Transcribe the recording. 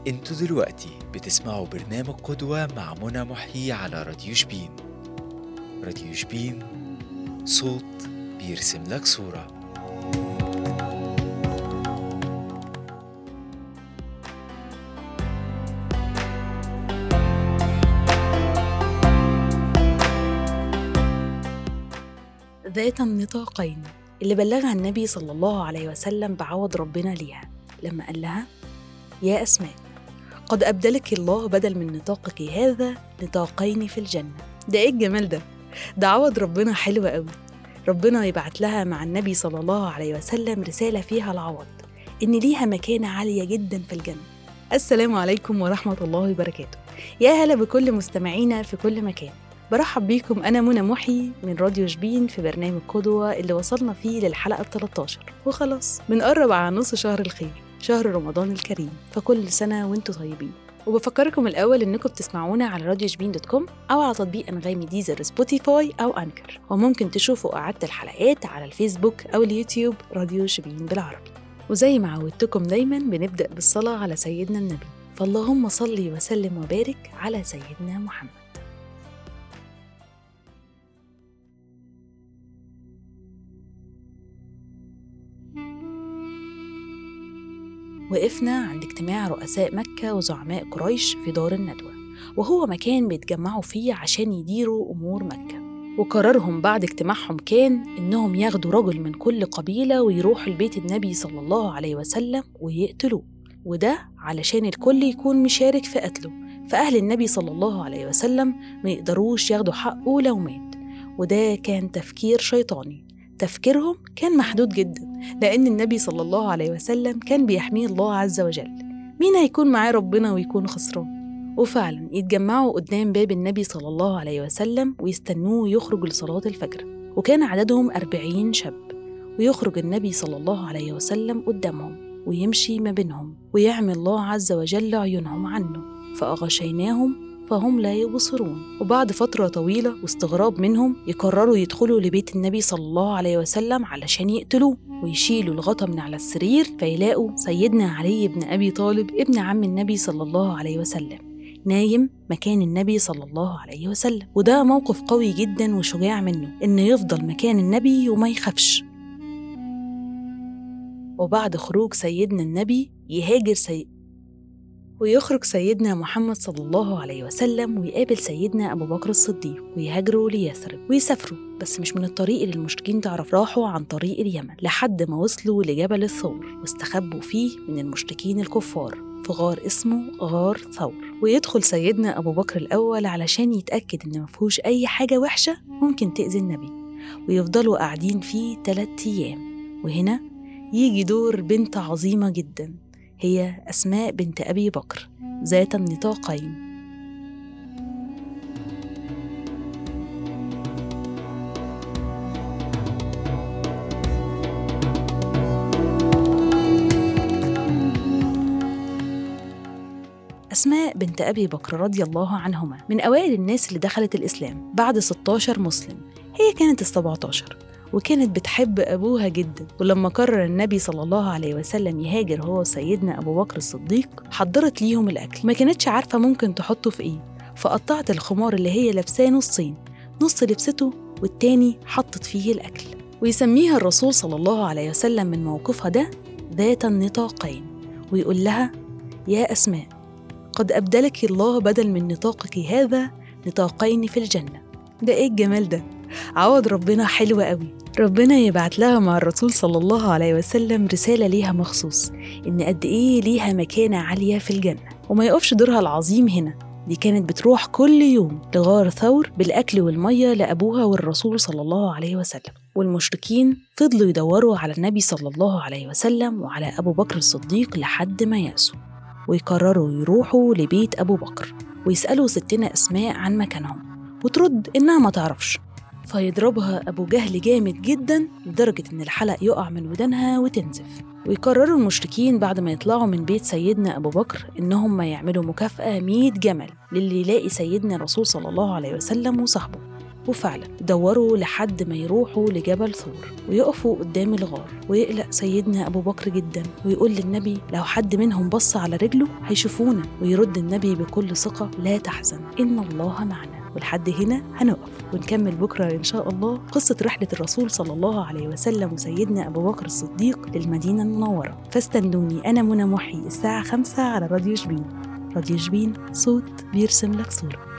انتوا دلوقتي بتسمعوا برنامج قدوة مع منى محيي على راديو شبين راديو شبين صوت بيرسم لك صورة ذات النطاقين اللي بلغها النبي صلى الله عليه وسلم بعوض ربنا ليها لما قال لها يا أسماء قد أبدلك الله بدل من نطاقك هذا نطاقين في الجنة ده إيه الجمال ده؟ ده عوض ربنا حلو قوي ربنا يبعت لها مع النبي صلى الله عليه وسلم رسالة فيها العوض إن ليها مكانة عالية جدا في الجنة السلام عليكم ورحمة الله وبركاته يا هلا بكل مستمعينا في كل مكان برحب بيكم أنا منى محي من راديو شبين في برنامج قدوة اللي وصلنا فيه للحلقة 13 وخلاص بنقرب على نص شهر الخير شهر رمضان الكريم فكل سنة وانتم طيبين وبفكركم الأول إنكم بتسمعونا على راديو شبين دوت كوم أو على تطبيق أنغامي ديزر سبوتيفاي أو أنكر وممكن تشوفوا إعادة الحلقات على الفيسبوك أو اليوتيوب راديو شبين بالعربي وزي ما عودتكم دايما بنبدأ بالصلاة على سيدنا النبي فاللهم صل وسلم وبارك على سيدنا محمد وقفنا عند اجتماع رؤساء مكة وزعماء قريش في دار الندوة وهو مكان بيتجمعوا فيه عشان يديروا أمور مكة وقرارهم بعد اجتماعهم كان إنهم ياخدوا رجل من كل قبيلة ويروحوا لبيت النبي صلى الله عليه وسلم ويقتلوه وده علشان الكل يكون مشارك في قتله فأهل النبي صلى الله عليه وسلم ما يقدروش ياخدوا حقه لو مات وده كان تفكير شيطاني تفكيرهم كان محدود جدا لأن النبي صلى الله عليه وسلم كان بيحميه الله عز وجل مين هيكون معاه ربنا ويكون خسران وفعلا يتجمعوا قدام باب النبي صلى الله عليه وسلم ويستنوه يخرج لصلاة الفجر وكان عددهم أربعين شاب ويخرج النبي صلى الله عليه وسلم قدامهم ويمشي ما بينهم ويعمي الله عز وجل عيونهم عنه فأغشيناهم فهم لا يبصرون وبعد فترة طويلة واستغراب منهم يقرروا يدخلوا لبيت النبي صلى الله عليه وسلم علشان يقتلوه ويشيلوا الغطا من على السرير فيلاقوا سيدنا علي بن أبي طالب ابن عم النبي صلى الله عليه وسلم نايم مكان النبي صلى الله عليه وسلم وده موقف قوي جدا وشجاع منه إنه يفضل مكان النبي وما يخافش وبعد خروج سيدنا النبي يهاجر سي... ويخرج سيدنا محمد صلى الله عليه وسلم ويقابل سيدنا أبو بكر الصديق ويهاجروا ليثرب ويسافروا بس مش من الطريق اللي المشركين تعرف راحوا عن طريق اليمن لحد ما وصلوا لجبل الثور واستخبوا فيه من المشركين الكفار في غار اسمه غار ثور ويدخل سيدنا أبو بكر الأول علشان يتأكد إن مفهوش أي حاجة وحشة ممكن تأذي النبي ويفضلوا قاعدين فيه تلات أيام وهنا يجي دور بنت عظيمة جدا هي أسماء بنت أبي بكر ذات النطاقين أسماء بنت أبي بكر رضي الله عنهما من أوائل الناس اللي دخلت الإسلام بعد 16 مسلم هي كانت ال 17 وكانت بتحب أبوها جدا ولما قرر النبي صلى الله عليه وسلم يهاجر هو وسيدنا أبو بكر الصديق حضرت ليهم الأكل ما كانتش عارفة ممكن تحطه في إيه فقطعت الخمار اللي هي لابساه نصين نص لبسته والتاني حطت فيه الأكل ويسميها الرسول صلى الله عليه وسلم من موقفها ده ذات النطاقين ويقول لها يا أسماء قد أبدلك الله بدل من نطاقك هذا نطاقين في الجنة ده إيه الجمال ده عوض ربنا حلو قوي ربنا يبعت لها مع الرسول صلى الله عليه وسلم رسالة ليها مخصوص إن قد إيه ليها مكانة عالية في الجنة وما يقفش دورها العظيم هنا دي كانت بتروح كل يوم لغار ثور بالأكل والمية لأبوها والرسول صلى الله عليه وسلم والمشركين فضلوا يدوروا على النبي صلى الله عليه وسلم وعلى أبو بكر الصديق لحد ما يأسوا ويقرروا يروحوا لبيت أبو بكر ويسألوا ستنا أسماء عن مكانهم وترد إنها ما تعرفش فيضربها أبو جهل جامد جدا لدرجة إن الحلق يقع من ودانها وتنزف ويقرروا المشركين بعد ما يطلعوا من بيت سيدنا أبو بكر إنهم ما يعملوا مكافأة 100 جمل للي يلاقي سيدنا الرسول صلى الله عليه وسلم وصحبه وفعلا دوروا لحد ما يروحوا لجبل ثور ويقفوا قدام الغار ويقلق سيدنا أبو بكر جدا ويقول للنبي لو حد منهم بص على رجله هيشوفونا ويرد النبي بكل ثقة لا تحزن إن الله معنا ولحد هنا هنقف ونكمل بكرة إن شاء الله قصة رحلة الرسول صلى الله عليه وسلم وسيدنا أبو بكر الصديق للمدينة المنورة فاستنوني أنا منى محي الساعة خمسة على راديو شبين راديو شبين صوت بيرسم لك صورة